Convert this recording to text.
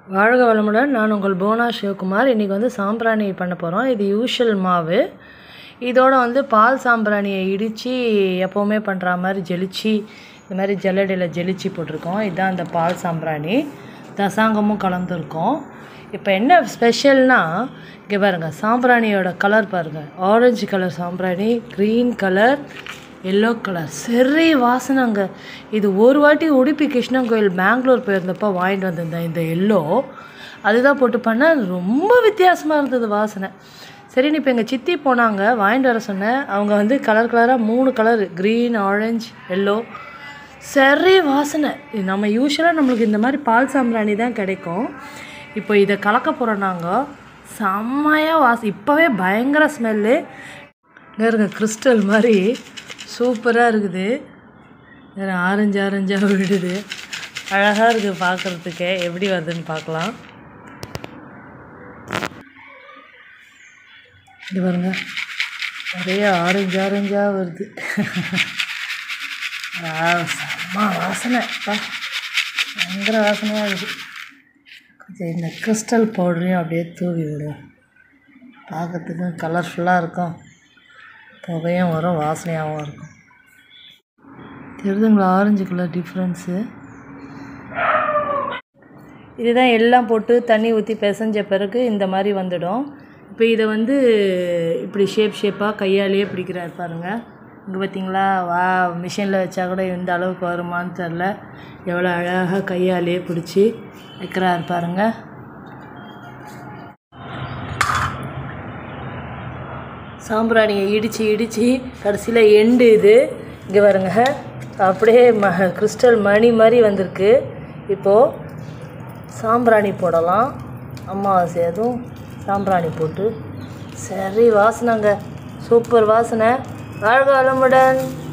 வாழ்க வளமுடன் நான் உங்கள் புவனா சிவகுமார் இன்றைக்கி வந்து சாம்பிராணி பண்ண போகிறோம் இது யூஷுவல் மாவு இதோட வந்து பால் சாம்பிராணியை இடித்து எப்போவுமே பண்ணுற மாதிரி ஜெலிச்சு இந்த மாதிரி ஜல்லடையில் ஜெலிச்சு போட்டிருக்கோம் இதுதான் அந்த பால் சாம்பிராணி தசாங்கமும் கலந்துருக்கோம் இப்போ என்ன ஸ்பெஷல்னால் இங்கே பாருங்கள் சாம்பிராணியோட கலர் பாருங்கள் ஆரஞ்சு கலர் சாம்பிராணி க்ரீன் கலர் எல்லோ கலர் சரி வாசனைங்க இது ஒரு வாட்டி உடுப்பி கிருஷ்ணன் கோயில் பெங்களூர் போயிருந்தப்போ வாங்கிட்டு வந்திருந்தேன் இந்த எல்லோ அதுதான் போட்டு பண்ணால் ரொம்ப வித்தியாசமாக இருந்தது வாசனை சரின்னு இப்போ எங்கள் சித்தி போனாங்க வாங்கிட்டு வர சொன்னேன் அவங்க வந்து கலர் கலராக மூணு கலர் க்ரீன் ஆரஞ்சு எல்லோ சரி வாசனை இது நம்ம யூஸ்வலாக நம்மளுக்கு இந்த மாதிரி பால் சாம்பிராணி தான் கிடைக்கும் இப்போ இதை கலக்க போகிறோம் நாங்கள் செம்மையாக வாசம் இப்போவே பயங்கர ஸ்மெல்லு இங்கே இருங்க கிறிஸ்டல் மாதிரி சூப்பராக இருக்குது வேறு ஆரஞ்சு ஆரஞ்சாக விடுது அழகாக இருக்குது பார்க்குறதுக்கே எப்படி வருதுன்னு பார்க்கலாம் இது பாருங்க நிறைய ஆரஞ்சு ஆரஞ்சாக வருது ஆ, செம்ம வாசனை அப்பா. பயங்கர வாசனையாக இருக்குது கொஞ்சம் இந்த கிறிஸ்டல் பவுடரையும் அப்படியே தூவி விடுவோம் பார்க்கறதுக்கும் கலர்ஃபுல்லாக இருக்கும் புகையும் வரும் வாசனையாகவும் இருக்கும் தெரியுதுங்களா ஆரஞ்சு கலர் டிஃப்ரென்ஸு இதுதான் எல்லாம் போட்டு தண்ணி ஊற்றி பிசைஞ்ச பிறகு இந்த மாதிரி வந்துடும் இப்போ இதை வந்து இப்படி ஷேப் ஷேப்பாக கையாலேயே பிடிக்கிறாரு பாருங்க இங்கே பார்த்தீங்களா வா மிஷினில் வச்சா கூட இந்த அளவுக்கு வருமான்னு தெரில எவ்வளோ அழகாக கையாலேயே பிடிச்சி வைக்கிறாரு பாருங்க சாம்பிராணியை இடித்து இடித்து கடைசியில் எண்டு இது இங்கே பாருங்க அப்படியே ம கிறிஸ்டல் மணி மாதிரி வந்திருக்கு இப்போது சாம்பிராணி போடலாம் அமாவாசை அதுவும் சாம்பிராணி போட்டு சரி வாசனைங்க சூப்பர் வாசனை வாழ்க வளமுடன்